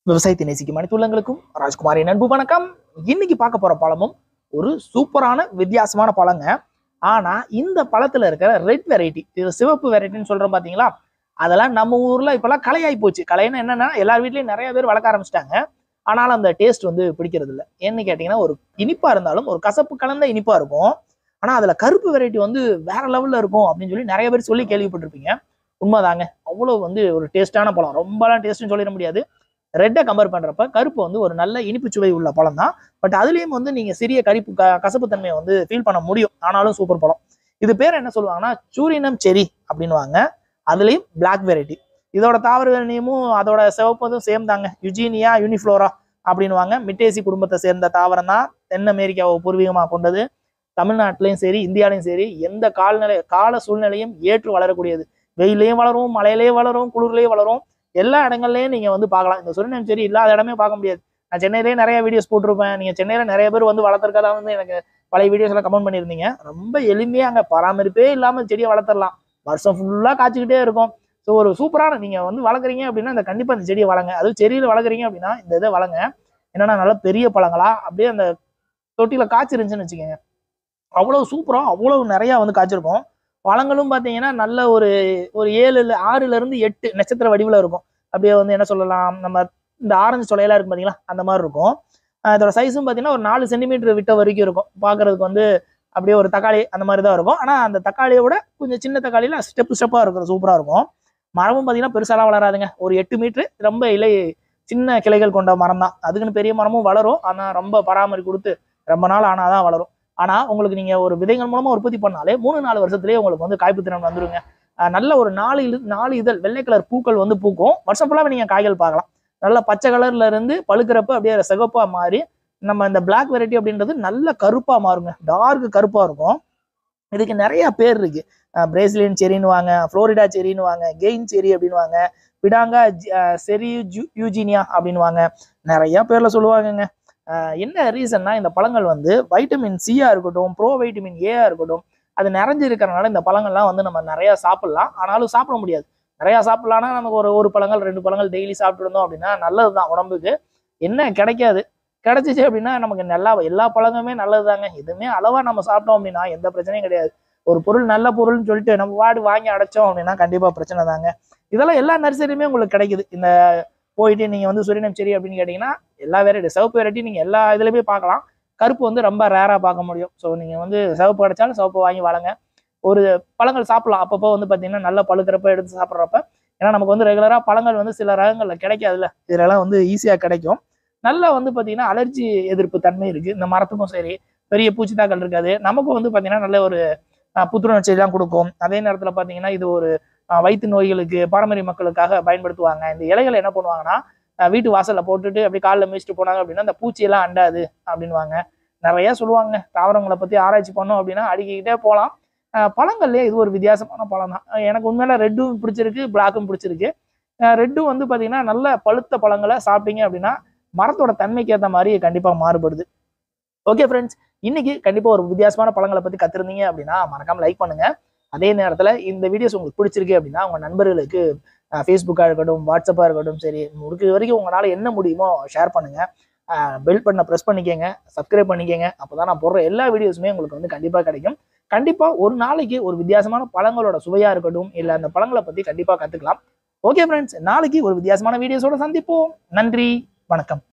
விவசாயத்தை நேசிக்கும் அனைத்துள்ளங்களுக்கும் ராஜ்குமாரின் அன்பு வணக்கம் இன்னைக்கு பார்க்க போற பழமும் ஒரு சூப்பரான வித்தியாசமான பழங்க ஆனா இந்த பழத்துல இருக்கிற ரெட் வெரைட்டி இது சிவப்பு வெரைட்டின்னு சொல்றோம் பாத்தீங்களா அதெல்லாம் நம்ம ஊர்ல இப்பெல்லாம் கலையாகி போச்சு கலைன்னா என்னன்னா எல்லார் வீட்லயும் நிறைய பேர் வளர்க்க ஆரம்பிச்சிட்டாங்க ஆனாலும் அந்த டேஸ்ட் வந்து பிடிக்கிறது இல்லை ஏன்னு கேட்டீங்கன்னா ஒரு இனிப்பா இருந்தாலும் ஒரு கசப்பு கலந்த இனிப்பா இருக்கும் ஆனா அதுல கருப்பு வெரைட்டி வந்து வேற லெவல்ல இருக்கும் அப்படின்னு சொல்லி நிறைய பேர் சொல்லி கேள்விப்பட்டிருப்பீங்க உண்மைதாங்க அவ்வளவு வந்து ஒரு டேஸ்டான பழம் ரொம்பலாம் டேஸ்ட்னு சொல்லிட முடியாது ரெட்டை கம்பேர் பண்றப்ப கருப்பு வந்து ஒரு நல்ல இனிப்பு சுவை உள்ள பழம் தான் பட் அதுலயும் வந்து நீங்க சிறிய கரிப்பு க கசப்பு தன்மையை வந்து ஃபீல் பண்ண முடியும் ஆனாலும் சூப்பர் பழம் இது பேர் என்ன சொல்லுவாங்கன்னா சூரினம் செரி அப்படின்னுவாங்க அதுலயும் பிளாக் வெரைட்டி இதோட தாவர நேமும் அதோட சிவப்பதும் சேம் தாங்க யுஜீனியா யூனிஃப்ளோரா அப்படின்னுவாங்க மிட்டேசி குடும்பத்தை சேர்ந்த தாவரம் தான் தென் அமெரிக்காவை பூர்வீகமாக கொண்டது தமிழ்நாட்டிலையும் சரி இந்தியாலையும் சரி எந்த காலநிலை கால சூழ்நிலையும் ஏற்று வளரக்கூடியது வெயிலையும் வளரும் மழையிலையும் வளரும் குளிர்லயும் வளரும் எல்லா இடங்கள்லயும் நீங்க வந்து பார்க்கலாம் இந்த சுரினம் சரி இல்லாத இடமே பார்க்க முடியாது நான் சென்னையிலேயே நிறைய வீடியோஸ் போட்டிருப்பேன் நீங்க சென்னையில நிறைய பேர் வந்து வளர்த்துருக்கதா வந்து எனக்கு பழைய வீடியோஸ்ல கமெண்ட் பண்ணியிருந்தீங்க ரொம்ப எளிமையா அங்க பராமரிப்பே இல்லாம செடியை வளர்த்துடலாம் வருஷம் ஃபுல்லா காய்ச்சிக்கிட்டே இருக்கும் ஸோ ஒரு சூப்பரான நீங்க வந்து வளர்க்குறீங்க அப்படின்னா இந்த கண்டிப்பா இந்த செடியை வளங்க அது செடியில வளர்க்குறீங்க அப்படின்னா இந்த இதை வளங்க என்னன்னா நல்ல பெரிய பழங்களா அப்படியே அந்த தொட்டியில காய்ச்சிருந்துச்சுன்னு வச்சுக்கோங்க அவ்வளவு சூப்பரா அவ்வளவு நிறைய வந்து காய்ச்சிருக்கும் பழங்களும் பார்த்தீங்கன்னா நல்ல ஒரு ஒரு ஏழு ஆறுல இருந்து எட்டு நட்சத்திர வடிவில் இருக்கும் அப்படியே வந்து என்ன சொல்லலாம் நம்ம இந்த ஆரஞ்சு சொலையெல்லாம் இருக்கும் பார்த்தீங்களா அந்த மாதிரி இருக்கும் அஹ் இதோட சைஸும் பார்த்தீங்கன்னா ஒரு நாலு சென்டிமீட்டர் விட்ட வரைக்கும் இருக்கும் பார்க்கறதுக்கு வந்து அப்படியே ஒரு தக்காளி அந்த மாதிரி தான் இருக்கும் ஆனால் அந்த தக்காளியை விட கொஞ்சம் சின்ன தக்காளியில் ஸ்டெப் ஸ்டெப்பாக இருக்கும் சூப்பராக இருக்கும் மரமும் பார்த்தீங்கன்னா பெருசாலாம் வளராதுங்க ஒரு எட்டு மீட்ரு ரொம்ப இலை சின்ன கிளைகள் கொண்ட மரம் தான் அதுக்குன்னு பெரிய மரமும் வளரும் ஆனால் ரொம்ப பராமரி கொடுத்து ரொம்ப நாள் ஆனால் தான் வளரும் ஆனா உங்களுக்கு நீங்க ஒரு விதைகள் மூலமா உற்பத்தி பண்ணாலே மூணு நாலு வருஷத்துலயே உங்களுக்கு வந்து காய்ப்பு திறன் வந்துருங்க அஹ் நல்ல ஒரு நாலு இழு நாலு இதழ் வெள்ளை கலர் பூக்கள் வந்து பூக்கும் வருஷம் ஃபுல்லாக நீங்க காய்கள் பார்க்கலாம் நல்ல பச்சை கலர்ல இருந்து பழுக்கிறப்ப அப்படியே சிகப்பா மாறி நம்ம இந்த பிளாக் வெரைட்டி அப்படின்றது நல்ல கருப்பா மாறுங்க டார்க் கருப்பா இருக்கும் இதுக்கு நிறைய பேர் இருக்கு பிரேசிலியன் செரின்னு வாங்க ஃப்ளோரிடா செரின்னு வாங்க கெயின் செரி அப்படின்னு வாங்க பிடாங்கா செரி யூஜீனியா அப்படின்னு வாங்க நிறைய பேர்ல சொல்லுவாங்கங்க ஆஹ் என்ன ரீசன்னா இந்த பழங்கள் வந்து வைட்டமின் சியா இருக்கட்டும் ப்ரோ வைட்டமின் ஏயா இருக்கட்டும் அது நிறைஞ்சு இருக்கிறனால இந்த பழங்கள்லாம் வந்து நம்ம நிறைய சாப்பிடலாம் ஆனாலும் சாப்பிட முடியாது நிறைய சாப்பிடலாம்னா நமக்கு ஒரு ஒரு பழங்கள் ரெண்டு பழங்கள் டெய்லி சாப்பிட்டு இருந்தோம் அப்படின்னா நல்லதுதான் உடம்புக்கு என்ன கிடைக்காது கிடைச்சிச்சு அப்படின்னா நமக்கு நல்லா எல்லா பழங்களுமே நல்லதுதாங்க எதுவுமே அளவா நம்ம சாப்பிட்டோம் அப்படின்னா எந்த பிரச்சனையும் கிடையாது ஒரு பொருள் நல்ல பொருள்னு சொல்லிட்டு நம்ம வாடி வாங்கி அடைச்சோம் அப்படின்னா கண்டிப்பா பிரச்சனை தாங்க இதெல்லாம் எல்லா நர்சரியுமே உங்களுக்கு கிடைக்குது இந்த போயிட்டு நீங்க வந்து சுரினம் செடி அப்படின்னு கேட்டீங்கன்னா எல்லா வெரைட்டி சிவப்பு வெரைட்டி நீங்க எல்லா இதுலயுமே பார்க்கலாம் கருப்பு வந்து ரொம்ப ரேரா பார்க்க முடியும் ஸோ நீங்க வந்து சிவப்பு கிடைச்சாலும் சிவப்பு வாங்கி வளங்க ஒரு பழங்கள் சாப்பிடலாம் அப்பப்போ வந்து பாத்தீங்கன்னா நல்ல பழுக்கிறப்ப எடுத்து சாப்பிட்றப்ப ஏன்னா நமக்கு வந்து ரெகுலரா பழங்கள் வந்து சில ரகங்கள்ல கிடைக்காதுல்ல இதெல்லாம் வந்து ஈஸியா கிடைக்கும் நல்லா வந்து பாத்தீங்கன்னா அலர்ஜி எதிர்ப்பு தன்மை இருக்கு இந்த மரத்துக்கும் சரி பெரிய பூச்சித்தாக்கள் இருக்காது நமக்கும் வந்து பாத்தீங்கன்னா நல்ல ஒரு அஹ், புத்துணர்ச்சி எல்லாம் கொடுக்கும் அதே நேரத்துல பாத்தீங்கன்னா இது ஒரு அஹ், வயிற்று நோய்களுக்கு பாரம்பரிய மக்களுக்காக பயன்படுத்துவாங்க இந்த இலைகளை என்ன பண்ணுவாங்கன்னா அஹ் வீட்டு வாசல்ல போட்டுட்டு அப்படி காலில் மிதிச்சுட்டு போனாங்க அப்படின்னா அந்த பூச்சியெல்லாம் அண்டாது அப்படின்வாங்க நிறைய சொல்லுவாங்க தாவரங்களை பத்தி ஆராய்ச்சி பண்ணோம் அப்படின்னா அடிக்கிக்கிட்டே போகலாம் பழங்கள்லயே இது ஒரு வித்தியாசமான பழம் தான் அஹ் எனக்கு உண்மையில ரெட்டும் பிடிச்சிருக்கு பிளாக்கும் பிடிச்சிருக்கு ரெட்டும் வந்து பாத்தீங்கன்னா நல்ல பழுத்த பழங்களை சாப்பிட்டீங்க அப்படின்னா மரத்தோட தன்மைக்கு ஏற்ற மாதிரி கண்டிப்பா மாறுபடுது ஓகே ஃப்ரெண்ட்ஸ் இன்னைக்கு கண்டிப்பா ஒரு வித்தியாசமான பழங்களை பத்தி கத்திருந்தீங்க அப்படின்னா மறக்காம லைக் பண்ணுங்க அதே நேரத்துல இந்த வீடியோஸ் உங்களுக்கு பிடிச்சிருக்கு அப்படின்னா உங்க நண்பர்களுக்கு ஃபேஸ்புக்காக இருக்கட்டும் வாட்ஸ்அப்பாக இருக்கட்டும் சரி முடிஞ்ச வரைக்கும் உங்களால் என்ன முடியுமோ ஷேர் பண்ணுங்க பெல் பட்டனை ப்ரெஸ் பண்ணிக்கங்க சப்ஸ்கிரைப் பண்ணிக்கங்க அப்போ தான் நான் போடுற எல்லா வீடியோஸுமே உங்களுக்கு வந்து கண்டிப்பாக கிடைக்கும் கண்டிப்பாக ஒரு நாளைக்கு ஒரு வித்தியாசமான பழங்களோட சுவையாக இருக்கட்டும் இல்லை அந்த பழங்களை பற்றி கண்டிப்பாக கற்றுக்கலாம் ஓகே ஃப்ரெண்ட்ஸ் நாளைக்கு ஒரு வித்தியாசமான வீடியோஸோட சந்திப்போம் நன்றி வணக்கம்